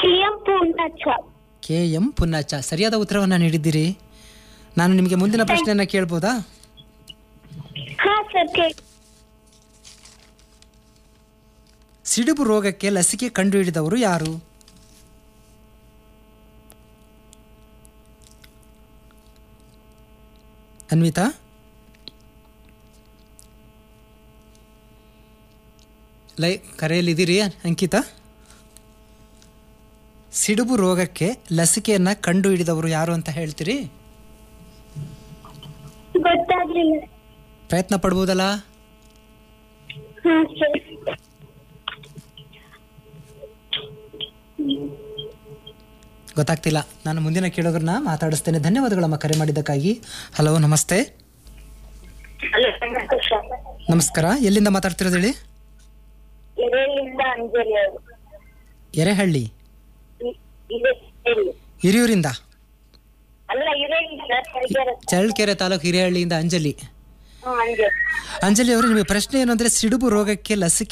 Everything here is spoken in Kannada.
ಸಿಎಂ ಪೂರ್ಣಚ್ಚ ಕೆ ಎಂ ಪುನ್ನಾಚ ಸರಿಯಾದ ಉತ್ತರವನ್ನು ನೀಡಿದ್ದೀರಿ ನಾನು ನಿಮಗೆ ಮುಂದಿನ ಪ್ರಶ್ನೆಯನ್ನು ಕೇಳ್ಬೋದಾ ಹಾ ಸರ್ ಕೇಳಿ ಸಿಡುಬು ರೋಗಕ್ಕೆ ಲಸಿಕೆ ಕಂಡುಹಿಡಿದವರು ಯಾರು ಅನ್ವಿತಾ ಲೈ ಕರೆಯಲ್ಲಿದ್ದೀರಿ ಅಂಕಿತಾ ಸಿಡುಬು ರೋಗಕ್ಕೆ ಲಸಿಕೆಯನ್ನ ಕಂಡುಹಿಡಿದವರು ಯಾರು ಅಂತ ಹೇಳ್ತೀರಿ ಗೊತ್ತಾಗ್ಲಿಲ್ಲ ಪ್ರಯತ್ನ ಪಡ್ಬೋದಲ್ಲ ಹಾ ಸರ್ ಗೊತ್ತಾಗ್ತಿಲ್ಲ ನಾನು ಮುಂದಿನ ಕೇಳೋರನ್ನ ಮಾತಾಡಿಸ್ತೇನೆ ಧನ್ಯವಾದಗಳಮ್ಮ ಕರೆ ಮಾಡಿದ್ದಕ್ಕಾಗಿ ಹಲೋ ನಮಸ್ತೆ ಹಲೋ ನಮಸ್ತೆ ಸರ್ ನಮಸ್ಕಾರ ಎಲ್ಲಿಂದ ಮಾತಾಡ್ತಿರೋದು ಹೇಳಿ ಎರೆಯಿಂದ ಅಂಜಲಿ ಅವರು ಎರೆಹಳ್ಳಿ ಇ- ಇದೆ ಹೇಳಿ. ಹಿರಿಯೂರಿಂದ ಅಲ್ಲ ಇರೇನಿಲ್ಲ ಸರ್ ಪರಿಚಯ ಚಳ್ಳಕೆರೆ ತಾಲೂಕು ಹಿರೇಹಳ್ಳಿಯಿಂದ ಅಂಜಲಿ ಹ್ಮ್ ಅಂಜಲಿ ಅಂಜಲಿ ಅವರು ನಿಮಗೆ ಪ್ರಶ್ನೆ ಏನು ಅಂದರೆ ಸಿಡುಬು ರೋಗಕ್ಕೆ ಲಸಿಕೆ